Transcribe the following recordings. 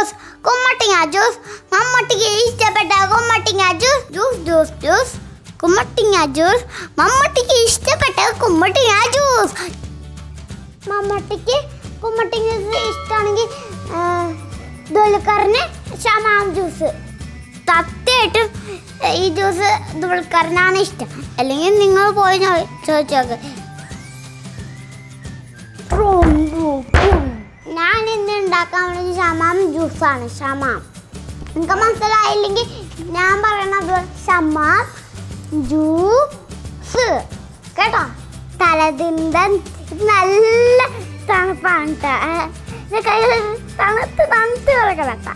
Juice കുമ്മട്ടിങ്ങ juice മമ്മട്ടിക്ക് ഇഷ്ടപ്പെട്ട കുമ്മട്ടിങ്ങ ജ്യൂസ് ജ്യൂസ് ജ്യൂസ് ജ്യൂസ് കുമ്മട്ടിങ്ങ ജ്യൂസ് മമ്മട്ടിക്ക് ഇഷ്ടപ്പെട്ട കുമ്മട്ടിങ്ങ ജ്യൂസ് മമ്മട്ടിക്ക് കുമ്മട്ടിങ്ങ ഇഷ്ടമാണെങ്കിൽ ദുൽഖറിന് ഷമാം ജ്യൂസ് സത്യമായിട്ടും ഈ ജ്യൂസ് ദുൽഖറിനാണ് ഇഷ്ടം അല്ലെങ്കിൽ നിങ്ങൾ പോയി ചോ- ചോദിച്ചു നോക്ക് ഞാൻ ഇന്ന് ഉണ്ടാക്കാൻ വേണ്ടി ഷമാം ജ്യൂസാണ് ഷമാം നിങ്ങൾക്ക് മനസ്സിലായില്ലെങ്കിൽ ഞാൻ പറയണത് ഷമാം ജ്യൂസ് കേട്ടോ തലതിന്തൻ നല്ല തണുപ്പാണ് ട്ടോ. ഏ, ഇത് കൈ തണുത്ത് തണുത്ത് കിടക്കണ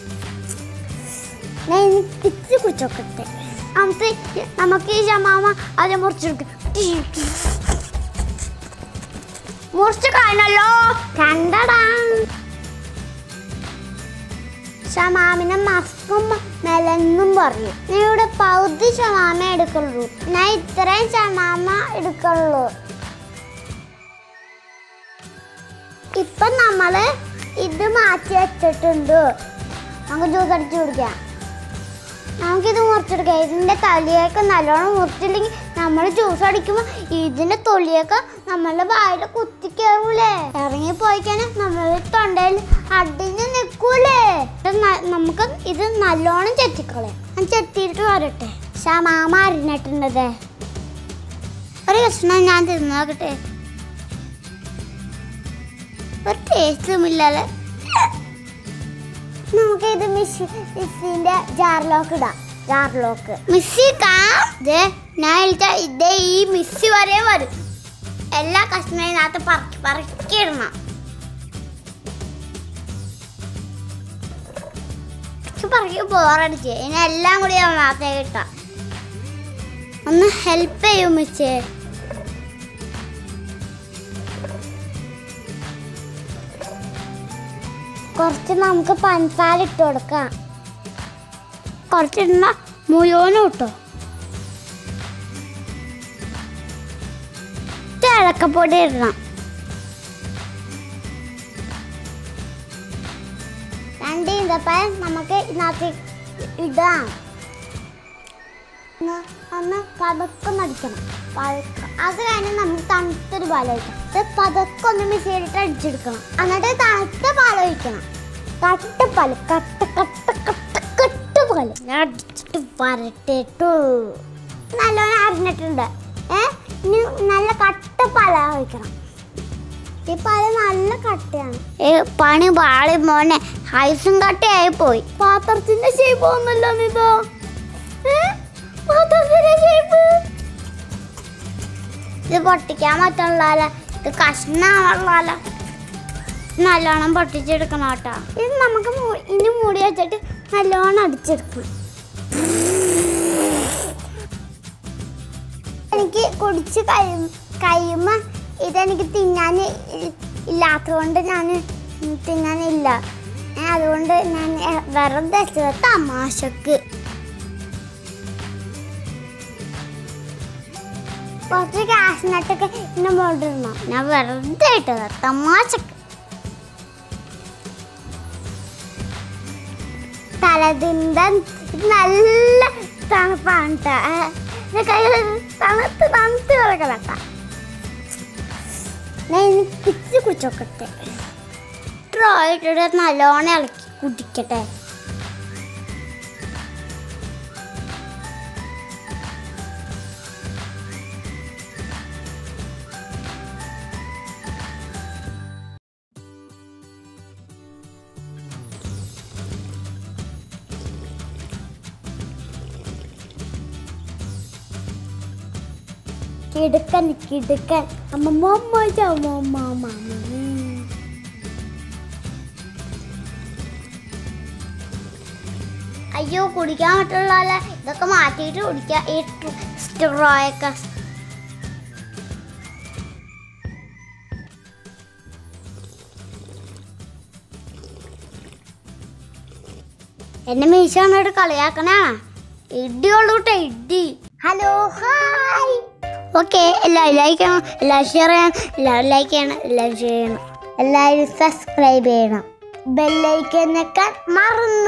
ഞാൻ ഇനി പിച്ച് കുച്ചോക്കട്ടെ നമുക്ക് നമുക്ക് ഈ ഷമാമ അത് മുറിച്ചെടുക്കും മുറിച്ച് കഴിഞ്ഞല്ലോ കണ്ടടാ ഷമാമിനെ മസ്കും മെലന്നും പറയും ഞാൻ ഇവിടെ പകുതി ഷമാമ എടുക്കുള്ളൂ ഞാൻ ഇത്രയും ഷമാമ എടുക്കുള്ളൂ ഇപ്പൊ നമ്മള് ഇത് മാറ്റി വെച്ചിട്ടുണ്ട് നമുക്ക് ജ്യൂസ് അടിച്ചു കുടിക്കാം നമുക്കിത് മുറിച്ചെടുക്കാം ഇതിന്റെ തൊലിയൊക്കെ നല്ലോണം മുറിച്ചില്ലെങ്കിൽ നമ്മൾ ജ്യൂസ് അടിക്കുമ്പോൾ ഇതിന്റെ തൊലിയൊക്കെ നമ്മളുടെ വായിൽ കുത്തി കയറൂലേ ഇറങ്ങി പോയി കഴിഞ്ഞാൽ നമ്മൾ തൊണ്ടയിൽ അടിഞ്ഞ് നിൽക്കൂലേ ഇത് ന- നമുക്ക് ഇത് നല്ലോണം ചെത്തിക്കളെ ഞാൻ ചെത്തിയിട്ട് വരട്ടെ ഷമാമ അരിഞ്ഞിട്ടുണ്ടതേ ഒരു കഷ്ണം ഞാൻ തിന്നു നോക്കട്ടെ ഒരു ടേസ്റ്റും ഇല്ലല്ലേ നമുക്ക് ഇത് മിസ് മിസ്സിന്റെ ജാറിലോക്ക് ഇടാം ജാറിലോക്ക് മിസ്സി ദേ ഞാൻ ഇട്ട ഇതേ ഈ മിസ്സി വരെ വരും എല്ലാ കഷ്ണത്തിനകത്ത് പറക്കി പറക്കി ഇടണം എനിക്ക് പറക്കി ബോറടിച്ച് ഇനി എല്ലാം കൂടി അതിനകത്തേക്ക് ഇട്ടാം ഒന്ന് ഹെൽപ്പ് ചെയ്യും മിസ്സേ കുറച്ച് നമുക്ക് പഞ്ചസാര ഇട്ട് കൊടുക്കാം കുറച്ച് ഇടുന്ന മുഴുവനും ഇട്ടോ ഏലക്കപ്പൊടി ഇടണം രണ്ട് ഈന്തപ്പഴം നമുക്ക് ഇതിനകത്ത് ഇടാം ഒന്ന് ഒന്ന് പതുക്കം അടിക്കണം പതുക്കം അത് കഴിഞ്ഞ് നമുക്ക് തണുത്തൊരു പാൽ ഒഴിക്കണം ഇത് പതുക്കെ ഒന്ന് മിക്സിയിലിട്ട് അടിച്ചെടുക്കണം എന്നിട്ട് തണുത്ത പാൽ ഒഴിക്കണം കട്ടപ്പാല് കട്ട കട്ട കട്ട കട്ടപ്പാല് ഞാൻ അടിച്ചിട്ട് വരട്ടിട്ടു നല്ലോണം അരിഞ്ഞിട്ടുണ്ട് ഏ ഇനി നല്ല കട്ടപ്പാല ഒഴിക്കണം ഈ പാല് നല്ല കട്ടയാണ് ഏ പണി പാളി മോനെ ഹൈസും കട്ടയായി പോയി പാത്രത്തിന്റെ ഷേപ്പ് ഒന്നല്ലോ ഇതോ ഏ? പാത്രത്തിന്റെ ഷേപ്പ് ഇത് പൊട്ടിക്കാൻ പറ്റുള്ള ഇത് കഷ്ണമുള്ള നല്ലോണം പൊട്ടിച്ചെടുക്കണം കേട്ടോ ഇത് നമുക്ക് മൂ- ഇനി മൂടി വെച്ചിട്ട് നല്ലോണം അടിച്ചെടുക്കണം എനിക്ക് കുടിച്ച് കഴി കഴിയുമ്പോൾ ഇതെനിക്ക് തിന്നാൻ ഇല്ലാത്തതുകൊണ്ട് ഞാൻ തിന്നാനില്ല ഏ, അതുകൊണ്ട് ഞാൻ ഏ, വെറുതെ വെച്ചത് തമാശക്ക് കുറച്ച് കാഷ്നട്ടൊക്കെ ഇന്നെ മുകളിലിടണം ഞാൻ വെറുതെ ഇട്ടത് തമാശക്ക് തലതിന്തൻ ഇത് നല്ല തണുപ്പാണ് ട്ടോ. ഏ, ഇത് കൈ തണുത്ത് തണുത്ത് കിടക്കണ ഞാൻ ഇനി പിച്ച് കുടിച്ചോക്കട്ടെ സ്ട്രോ ഇട്ടിട്ട് നല്ലോണം ഇളക്കി കുടിക്കട്ടെ കിടുക്കൻ കിടുക്കൻ അമ്മമ്മ അമ്മമ്മ അയ്യോ കുടിക്കാൻ പറ്റുള്ള ഇതൊക്കെ മാറ്റിയിട്ട് കുടിക്കാം ഈ സ്ട്രോയൊക്കെ എന്നെ മീശ വന്നിട്ട് കളിയാക്കണാ ഇടിയുള്ളൂ കേട്ടോ ഇടി ഹലോ ഹായ് ഓക്കെ എല്ലാവരും ലൈക്ക് ചെയ്യണം എല്ലാവരും ഷെയർ ചെയ്യണം എല്ലാവരും ലൈക്ക് ചെയ്യണം എല്ലാവരും ഷെയർ ചെയ്യണം എല്ലാവരും സബ്സ്ക്രൈബ് ചെയ്യണം ബെല്ലൈക്കൻ നിൽക്കാൻ മറന്നു